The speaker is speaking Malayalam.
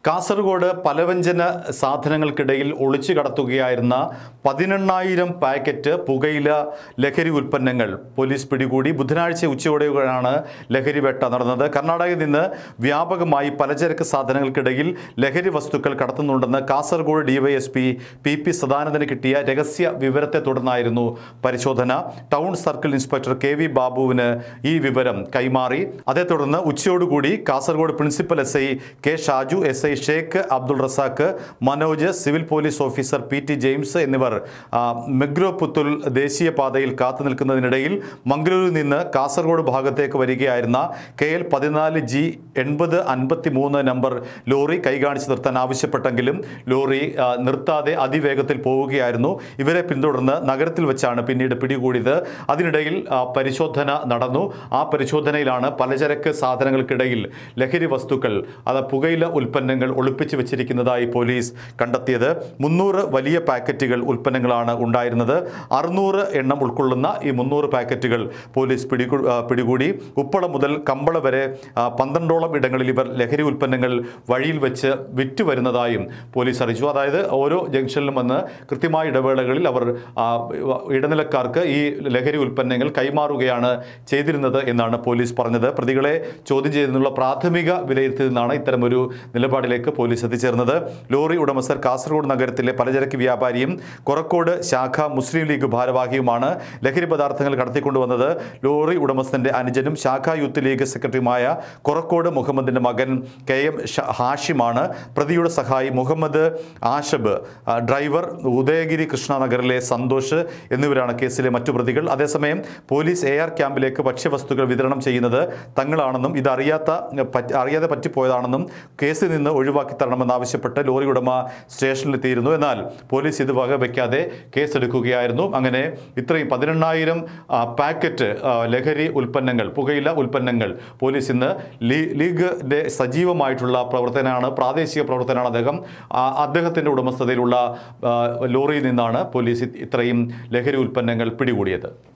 കാസർഗോഡ് പലവ്യഞ്ജന സാധനങ്ങൾക്കിടയിൽ ഒളിച്ചു കടത്തുകയായിരുന്ന പതിനെണ്ണായിരം പാക്കറ്റ് പുകയില ലഹരി ഉൽപ്പന്നങ്ങൾ പോലീസ് പിടികൂടി ബുധനാഴ്ച ഉച്ചയോടെയാണ് ലഹരി വേട്ട നടന്നത് കർണാടകയിൽ നിന്ന് വ്യാപകമായി പലചരക്ക് സാധനങ്ങൾക്കിടയിൽ ലഹരി വസ്തുക്കൾ കടത്തുന്നുണ്ടെന്ന് കാസർഗോഡ് ഡിവൈഎസ്പി പി പി സദാനന്ദന് കിട്ടിയ രഹസ്യ വിവരത്തെ തുടർന്നായിരുന്നു പരിശോധന town circle inspector K V ബാബുവിന് ഈ വിവരം കൈമാറി അതേ തുടർന്ന് ഉച്ചയോടുകൂടി Kasaragod principal S I K Shaju S I Sheikh Abdul Razak Manoj civil police officer P T James എന്നിവർ ആ, മെഗ്രോ പുത്തുൽ ദേശീയപാതയിൽ കാത്തു നിൽക്കുന്നതിനിടയിൽ മംഗളൂരിൽ നിന്ന് കാസർഗോഡ് ഭാഗത്തേക്ക് വരികയായിരുന്ന കെ എൽ പതിനാല് ജി എൺപത് അൻപത്തി മൂന്ന് നമ്പർ ലോറി കൈകാണിച്ച് നിർത്താൻ ആവശ്യപ്പെട്ടെങ്കിലും ലോറി ആ, നിർത്താതെ അതിവേഗത്തിൽ പോവുകയായിരുന്നു ഇവരെ പിന്തുടർന്ന് നഗരത്തിൽ വെച്ചാണ് പിന്നീട് പിടികൂടിയത് അതിനിടയിൽ ആ, പരിശോധന നടന്നു ആ പരിശോധനയിലാണ് പലചരക്ക് സാധനങ്ങൾക്കിടയിൽ ലഹരി വസ്തുക്കൾ അത് പുകയില ഉൽപ്പന്നങ്ങൾ ഒളിപ്പിച്ചു വെച്ചിരിക്കുന്നതായി പോലീസ് കണ്ടെത്തിയത് മുന്നൂറ് വലിയ പാക്കറ്റുകൾ ഉൽപ്പന്നങ്ങളാണ് ഉണ്ടായിരുന്നത് അറുന്നൂറ് എണ്ണം ഉൾക്കൊള്ളുന്ന ഈ മുന്നൂറ് പാക്കറ്റുകൾ പോലീസ് പിടികൂ ആ, പിടികൂടി ഉപ്പള മുതൽ കമ്പള വരെ ആ, പന്ത്രണ്ടോളം ഇടങ്ങളിൽ ഇവർ ലഹരി ഉൽപ്പന്നങ്ങൾ വഴിയിൽ വെച്ച് വിറ്റു വരുന്നതായും പോലീസ് അറിയിച്ചു അതായത് ഓരോ ജംഗ്ഷനിലും വന്ന് കൃത്യമായ ഇടവേളകളിൽ അവർ ആ, ഇടനിലക്കാർക്ക് ഈ ലഹരി ഉൽപ്പന്നങ്ങൾ കൈമാറുകയാണ് ചെയ്തിരുന്നത് എന്നാണ് പോലീസ് പറഞ്ഞത് പ്രതികളെ ചോദ്യം ചെയ്തതിനുള്ള പ്രാഥമിക വിലയിരുത്തലിൽ നിന്നാണ് ഇത്തരമൊരു നിലപാടിലേക്ക് പോലീസ് എത്തിച്ചേർന്നത് ലോറി ഉടമസ്ഥർ കാസർഗോഡ് നഗരത്തിലെ പലചരക്ക് വ്യാപാരിയും കൊറക്കോട് ശാഖ മുസ്ലിം ലീഗ് ഭാരവാഹിയുമാണ് ലഹരി പദാർത്ഥങ്ങൾ കടത്തിക്കൊണ്ടുവന്നത് ലോറി ഉടമസ്ഥന്റെ അനുജനും ശാഖ യൂത്ത് ലീഗ് സെക്രട്ടറിയുമായ കൊറക്കോട് മുഹമ്മദിന്റെ മകൻ കെ എം ഷ- ഹാഷിമാണ് പ്രതിയുടെ സഹായി മുഹമ്മദ് ആഷബ് ആ, ഡ്രൈവർ ഉദയഗിരി കൃഷ്ണനഗറിലെ സന്തോഷ് എന്നിവരാണ് കേസിലെ മറ്റു പ്രതികൾ അതേസമയം പോലീസ് എ ആർ ക്യാമ്പിലേക്ക് ഭക്ഷ്യവസ്തുക്കൾ വിതരണം ചെയ്യുന്നത് തങ്ങളാണെന്നും ഇത് അറിയാത്ത പറ്റ- അറിയാതെ പറ്റിപ്പോയതാണെന്നും കേസിൽ നിന്ന് ഒഴിവാക്കി തരണമെന്നാവശ്യപ്പെട്ട് ലോറി ഉടമ സ്റ്റേഷനിലെത്തിയിരുന്നു എന്നാൽ പോലീസ് ഇത് വകവയ്ക്കാതെ കേസെടുക്കുകയായിരുന്നു അങ്ങനെ ഇത്രയും പതിനെണ്ണായിരം ആ, പാക്കറ്റ് ആ, ലഹരി ഉൽപ്പന്നങ്ങൾ പുകയില ഉൽപ്പന്നങ്ങൾ പോലീസ് ഇന്ന് ലീ- ലീഗിന്റെ സജീവമായിട്ടുള്ള പ്രവർത്തനമാണ് പ്രാദേശിക പ്രവർത്തനമാണ് അദ്ദേഹം ആ, അദ്ദേഹത്തിന്റെ ഉടമസ്ഥതയിലുള്ള ആ, ലോറിയിൽ നിന്നാണ് പോലീസ് ഇത്രയും ലഹരി ഉൽപ്പന്നങ്ങൾ പിടികൂടിയത്